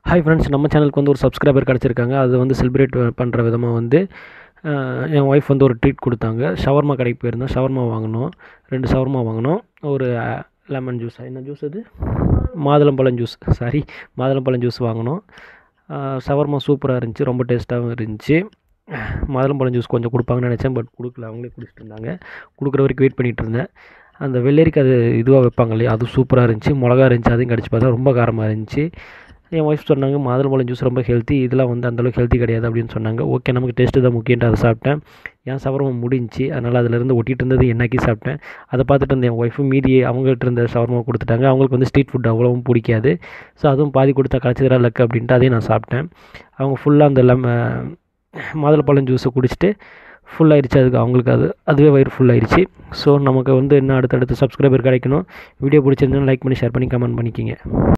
hi friends நம்ம சேனலுக்கு வந்து ஒரு சப்ஸ்கிரைபர் கிடச்சிருக்காங்க அது வந்து செலிப்ரேட் பண்ணுற விதமாக வந்து அஹ், என் ஒய்ஃப் வந்து ஒரு ட்ரீட் கொடுத்தாங்க ஷவர்மா கடைக்கு போயிருந்தோம் ஷவர்மா வாங்கினோம் ரெண்டு ஷவர்மா வாங்கினோம் ஒரு லெமன் ஜூஸ் என்ன ஜூஸ் அது மாதுளம்பழம் ஜூஸ் சாரி மாதுளம்பழம் ஜூஸ் வாங்கினோம் ஷவர்மா சூப்பராக இருந்துச்சு ரொம்ப டேஸ்ட்டாகவும் இருந்துச்சு மாதுளம்பழம் ஜூஸ் கொஞ்சம் கொடுப்பாங்கன்னு நினச்சேன் பட் கொடுக்கல அவங்களே குடிச்சிட்டு இருந்தாங்க கொடுக்குற வரைக்கும் வெயிட் பண்ணிகிட்டு இருந்தேன் அந்த வெள்ளரிக்கு அது இதுவாக வைப்பாங்க இல்லையா அது சூப்பராக இருந்துச்சு மிளகா இருந்துச்சு அதையும் கடிச்சு பார்த்தா ரொம்ப காரமாக இருந்துச்சு என் ஒய்ஃப் சொன்னாங்க மாதுளம்பழம் ஜூஸ் ரொம்ப ஹெல்த்தி இதெல்லாம் வந்து அந்தளவுக்கு ஹெல்த்தி கிடையாது அப்படின்னு சொன்னாங்க ஓகே நமக்கு டேஸ்ட்டு தான் முக்கியன்ட்டு அதை சாப்பிட்டேன் என் சவரமா முடிஞ்சுச்சு அதனால் அதிலேருந்து ஒட்டிகிட்டு இருந்தது என்னாக்கி சாப்பிட்டேன் அதை பார்த்துட்டு இருந்த என் ஒய்ஃபு மீதி அவங்கள்ட்ட இருந்த ஷவர்மா கொடுத்துட்டாங்க அவங்களுக்கு வந்து ஸ்ட்ரீட் ஃபுட் அவ்வளோவும் பிடிக்காது ஸோ அதுவும் பாதி கொடுத்தா கிடச்சதுரா லக்கு அப்படின்ட்டு அதையும் நான் சாப்பிட்டேன் அவங்க ஃபுல்லாக அந்த லெம மாதுளப்பழம் ஜூஸை குடிச்சிட்டு ஃபுல்லாகிடுச்சு அதுக்கு அவங்களுக்கு அது அதுவே வயிறு ஃபுல்லாகிடுச்சு ஸோ நமக்கு வந்து இன்னும் அடுத்தடுத்து சப்ஸ்கிரைபர் கிடைக்கணும் வீடியோ பிடிச்சிருந்தா லைக் பண்ணி ஷேர் பண்ணி கமெண்ட் பண்ணிக்கிங்க